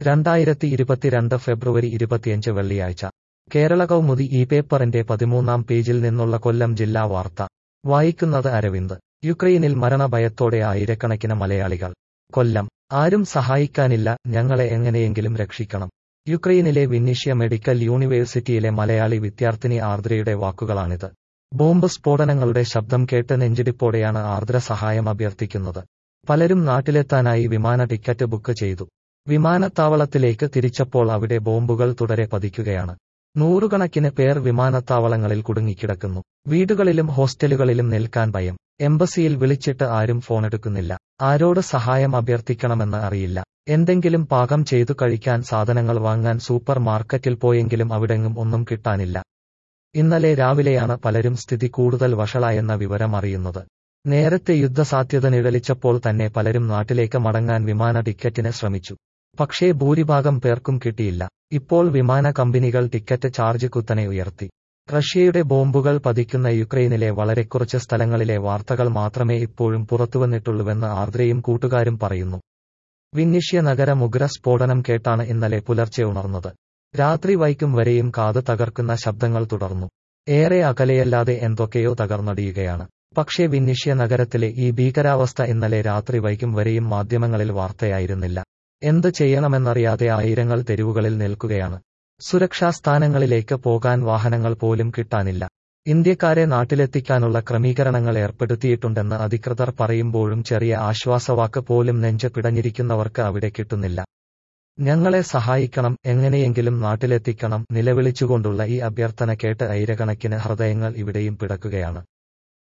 രണ്ടായിരത്തി ഇരുപത്തിരണ്ട് ഫെബ്രുവരി ഇരുപത്തിയഞ്ച് വെള്ളിയാഴ്ച കേരള കൗമുദി ഈ പേപ്പറിന്റെ പതിമൂന്നാം പേജിൽ നിന്നുള്ള കൊല്ലം ജില്ലാ വാർത്ത വായിക്കുന്നത് അരവിന്ദ് യുക്രൈനിൽ മരണഭയത്തോടെ ആയിരക്കണക്കിന് മലയാളികൾ കൊല്ലം ആരും സഹായിക്കാനില്ല ഞങ്ങളെ എങ്ങനെയെങ്കിലും രക്ഷിക്കണം യുക്രൈനിലെ വിന്നീഷ്യ മെഡിക്കൽ യൂണിവേഴ്സിറ്റിയിലെ മലയാളി വിദ്യാർത്ഥിനി ആർദ്രയുടെ വാക്കുകളാണിത് ബോംബ് സ്ഫോടനങ്ങളുടെ ശബ്ദം കേട്ട് നെഞ്ചിടിപ്പോടെയാണ് ആർദ്ര സഹായം അഭ്യർത്ഥിക്കുന്നത് പലരും നാട്ടിലെത്താനായി വിമാന ടിക്കറ്റ് ബുക്ക് ചെയ്തു വിമാനത്താവളത്തിലേക്ക് തിരിച്ചപ്പോൾ അവിടെ ബോംബുകൾ തുടരെ പതിക്കുകയാണ് നൂറുകണക്കിന് പേർ വിമാനത്താവളങ്ങളിൽ കുടുങ്ങിക്കിടക്കുന്നു വീടുകളിലും ഹോസ്റ്റലുകളിലും നിൽക്കാൻ ഭയം എംബസിയിൽ വിളിച്ചിട്ട് ആരും ഫോണെടുക്കുന്നില്ല ആരോട് സഹായം അഭ്യർത്ഥിക്കണമെന്ന് അറിയില്ല എന്തെങ്കിലും പാകം ചെയ്തു കഴിക്കാൻ സാധനങ്ങൾ വാങ്ങാൻ സൂപ്പർ മാർക്കറ്റിൽ പോയെങ്കിലും അവിടെങ്ങും ഒന്നും കിട്ടാനില്ല ഇന്നലെ രാവിലെയാണ് പലരും സ്ഥിതി കൂടുതൽ വഷളായെന്ന വിവരം അറിയുന്നത് നേരത്തെ യുദ്ധസാധ്യത നിഴലിച്ചപ്പോൾ തന്നെ പലരും നാട്ടിലേക്ക് മടങ്ങാൻ വിമാന ടിക്കറ്റിന് ശ്രമിച്ചു പക്ഷേ ഭൂരിഭാഗം പേർക്കും കിട്ടിയില്ല ഇപ്പോൾ വിമാന കമ്പനികൾ ടിക്കറ്റ് ചാർജ് കുത്തനെ ഉയർത്തി റഷ്യയുടെ ബോംബുകൾ പതിക്കുന്ന യുക്രൈനിലെ വളരെ കുറച്ച് സ്ഥലങ്ങളിലെ വാർത്തകൾ മാത്രമേ ഇപ്പോഴും പുറത്തുവന്നിട്ടുള്ളൂവെന്ന് ആർദ്രയും കൂട്ടുകാരും പറയുന്നു വിന്നിഷ്യ നഗരം ഉഗ്ര സ്ഫോടനം കേട്ടാണ് ഇന്നലെ പുലർച്ചെ ഉണർന്നത് രാത്രി വൈക്കും വരെയും കാത് തകർക്കുന്ന ശബ്ദങ്ങൾ തുടർന്നു ഏറെ അകലെയല്ലാതെ എന്തൊക്കെയോ തകർന്നടിയുകയാണ് പക്ഷേ വിന്നിഷ്യ നഗരത്തിലെ ഈ ഭീകരാവസ്ഥ ഇന്നലെ രാത്രി വൈക്കും വരെയും മാധ്യമങ്ങളിൽ വാർത്തയായിരുന്നില്ല എന്ത് ചെയ്യണമെന്നറിയാതെ ആയിരങ്ങൾ തെരുവുകളിൽ നിൽക്കുകയാണ് സുരക്ഷാ സ്ഥാനങ്ങളിലേക്ക് പോകാൻ വാഹനങ്ങൾ പോലും കിട്ടാനില്ല ഇന്ത്യക്കാരെ നാട്ടിലെത്തിക്കാനുള്ള ക്രമീകരണങ്ങൾ ഏർപ്പെടുത്തിയിട്ടുണ്ടെന്ന് അധികൃതർ പറയുമ്പോഴും ചെറിയ ആശ്വാസവാക്ക് പോലും നെഞ്ച് പിടഞ്ഞിരിക്കുന്നവർക്ക് അവിടെ കിട്ടുന്നില്ല ഞങ്ങളെ സഹായിക്കണം എങ്ങനെയെങ്കിലും നാട്ടിലെത്തിക്കണം നിലവിളിച്ചുകൊണ്ടുള്ള ഈ അഭ്യർത്ഥന കേട്ട് ആയിരക്കണക്കിന് ഹൃദയങ്ങൾ ഇവിടെയും പിടക്കുകയാണ്